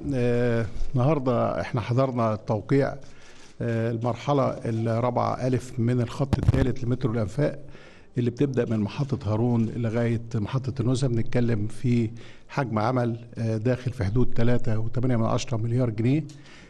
آه، النهارده احنا حضرنا توقيع آه، المرحله الرابعه الف من الخط الثالث لمترو الانفاق اللي بتبدا من محطه هارون لغايه محطه النزهه بنتكلم في حجم عمل آه، داخل في حدود 3.8 مليار جنيه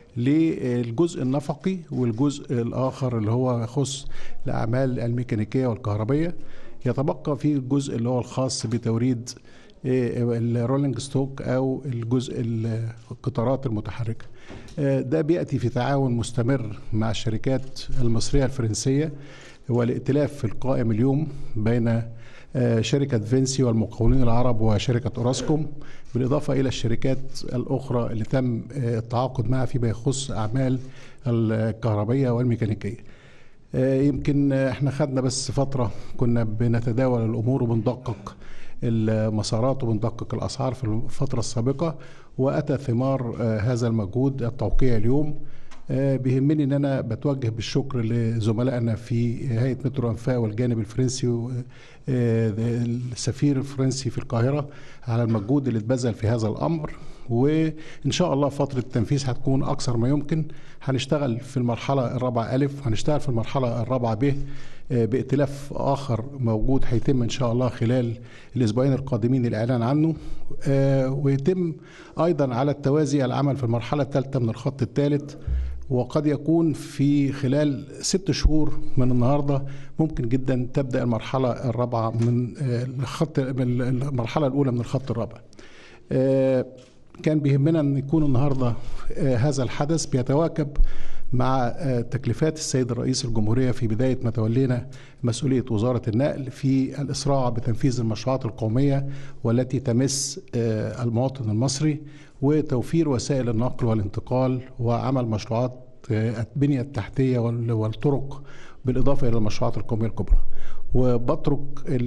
للجزء النفقي والجزء الاخر اللي هو يخص الاعمال الميكانيكيه والكهربيه يتبقى في الجزء اللي هو الخاص بتوريد الرولينج ستوك او الجزء القطارات المتحركه آه، ده بياتي في تعاون مستمر مع الشركات المصريه الفرنسيه والائتلاف القائم اليوم بين آه، شركة فينسي والمقاولين العرب وشركة أوراسكوم بالإضافة إلى الشركات الأخرى اللي تم آه، التعاقد معها فيما يخص أعمال الكهربية والميكانيكية آه، يمكن احنا خدنا بس فترة كنا بنتداول الأمور وبندقق المسارات وبندقق الأسعار في الفترة السابقة وأتى ثمار آه، هذا المجهود التوقيع اليوم آه، بيهمني ان انا بتوجه بالشكر لزملائنا في هيئه مترو انفاق والجانب الفرنسي و- آه، السفير الفرنسي في القاهره على المجهود اللي اتبذل في هذا الامر وان شاء الله فتره التنفيذ هتكون اكثر ما يمكن هنشتغل في المرحله الرابعه الف هنشتغل في المرحله الرابعه ب آه، بائتلاف اخر موجود هيتم ان شاء الله خلال الاسبوعين القادمين الاعلان عنه آه، ويتم ايضا على التوازي العمل في المرحله الثالثه من الخط الثالث وقد يكون في خلال ست شهور من النهارده ممكن جدا تبدا المرحله الرابعه من آه، الخط من المرحله الاولى من الخط الرابع. آه، كان بيهمنا ان يكون النهارده آه، هذا الحدث بيتواكب مع آه، تكليفات السيد الرئيس الجمهوريه في بدايه ما تولينا مسؤوليه وزاره النقل في الاسراع بتنفيذ المشروعات القوميه والتي تمس آه، المواطن المصري وتوفير وسائل النقل والانتقال وعمل مشروعات آه، البنيه التحتيه وال- والطرق بالاضافه الى المشروعات القوميه الكبرى. وبترك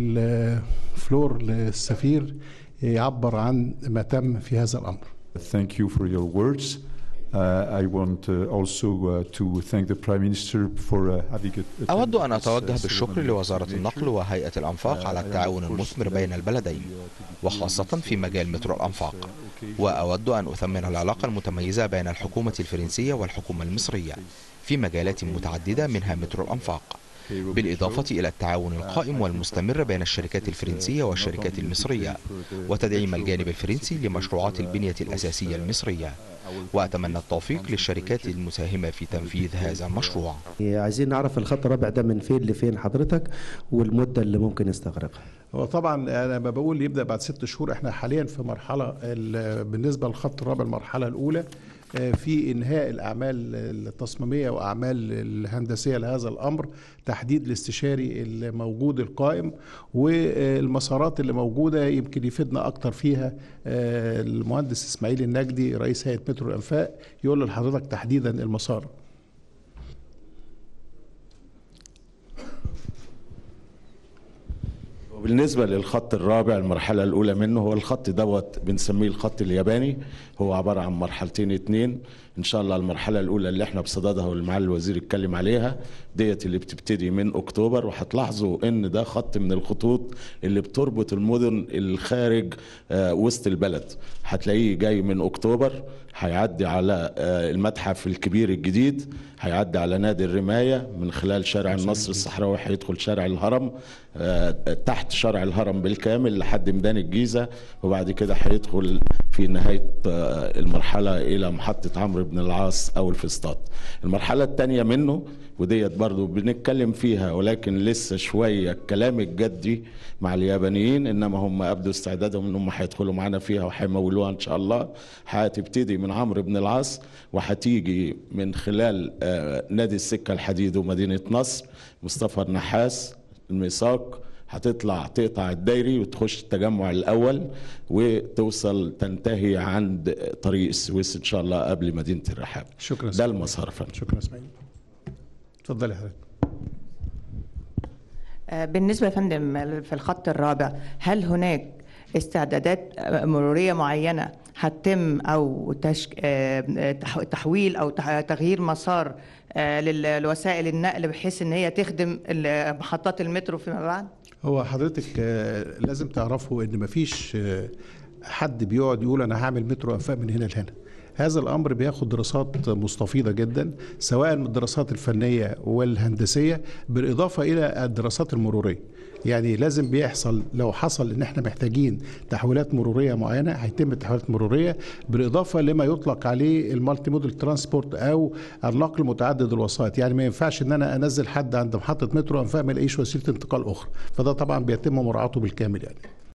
الفلور للسفير يعبر عن ما تم في هذا الامر. Thank you for your words. Uh, I want uh, also uh, to thank the Prime Minister for uh, having a- أود أن attended this, uh, أتوجه بالشكر ceremony of لوزارة signature. النقل وهيئة الأنفاق على التعاون المثمر بين البلدين وخاصة في مجال مترو الأنفاق وأود أن أثمن العلاقة المتميزة بين الحكومة الفرنسية والحكومة المصرية في مجالات متعددة منها مترو الأنفاق بالإضافة إلى التعاون القائم والمستمر بين الشركات الفرنسية والشركات المصرية وتدعيم الجانب الفرنسي لمشروعات البنية الأساسية المصرية وأتمنى التوفيق للشركات المساهمة في تنفيذ هذا المشروع عايزين نعرف الخط الرابع ده من فين لفين حضرتك والمدة اللي ممكن يستغرقها هو طبعا انا لما بقول يبدا بعد ست شهور احنا حاليا في مرحله ال- بالنسبه للخط الرابع المرحله الاولى آه، في انهاء الاعمال التصميميه واعمال الهندسيه لهذا الامر تحديد الاستشاري الموجود القائم والمسارات اللي موجوده يمكن يفيدنا اكتر فيها آه، المهندس اسماعيل النجدي رئيس هيئه مترو الانفاق يقول لحضرتك تحديدا المسار وبالنسبة للخط الرابع المرحلة الأولى منه هو الخط دوت بنسميه الخط الياباني هو عبارة عن مرحلتين اتنين إن شاء الله المرحلة الأولى اللي احنا بصددها والمعالي الوزير اتكلم عليها ديت اللي بتبتدي من أكتوبر وهتلاحظوا إن ده خط من الخطوط اللي بتربط المدن الخارج آه، وسط البلد هتلاقيه جاي من أكتوبر هيعدي على آه، المتحف الكبير الجديد هيعدي على نادي الرماية من خلال شارع النصر الصحراوي هيدخل شارع الهرم آه، تحت شارع الهرم بالكامل لحد ميدان الجيزة وبعد كده هيدخل في نهاية آه، المرحلة إلى محطة عمرو بن العاص أو الفسطاط المرحلة الثانية منه وديت برضو بنتكلم فيها ولكن لسه شوية الكلام الجدي مع اليابانيين إنما هم أبدوا استعدادهم إن هم هيدخلوا معانا فيها وهيمولوها إن شاء الله هتبتدي من عمرو بن العاص وهتيجي من خلال آه، نادي السكة الحديد ومدينة نصر مصطفى النحاس الميثاق هتطلع تقطع الدايري وتخش التجمع الاول وتوصل تنتهي عند طريق السويس ان شاء الله قبل مدينه الرحاب شكرا ده سيدي. المسار يا فندم شكرا اسماعيل اتفضلي حضرتك آه، بالنسبة يا فندم في الخط الرابع هل هناك استعدادات آه، مرورية معينة هتتم أو تشك... آه، تح- تحويل أو تح- تغيير مسار آه، لل- لوسائل النقل بحيث إن هي تخدم ال- محطات المترو فيما بعد؟ هو حضرتك آه، لازم تعرفوا ان مفيش آه، حد بيقعد يقول انا هعمل مترو انفاق من هنا لهنا هذا الامر بياخد دراسات مستفيضه جدا سواء من الدراسات الفنيه والهندسيه بالاضافه الى الدراسات المروريه يعني لازم بيحصل لو حصل ان احنا محتاجين تحويلات مروريه معينه هيتم تحويلات مروريه بالاضافه لما يطلق عليه المالتي موديل ترانسبورت او النقل متعدد الوسائط يعني ما ينفعش ان انا انزل حد عند محطه مترو انفاق ما الاقيش وسيله انتقال اخرى فده طبعا بيتم مراعاته بالكامل يعني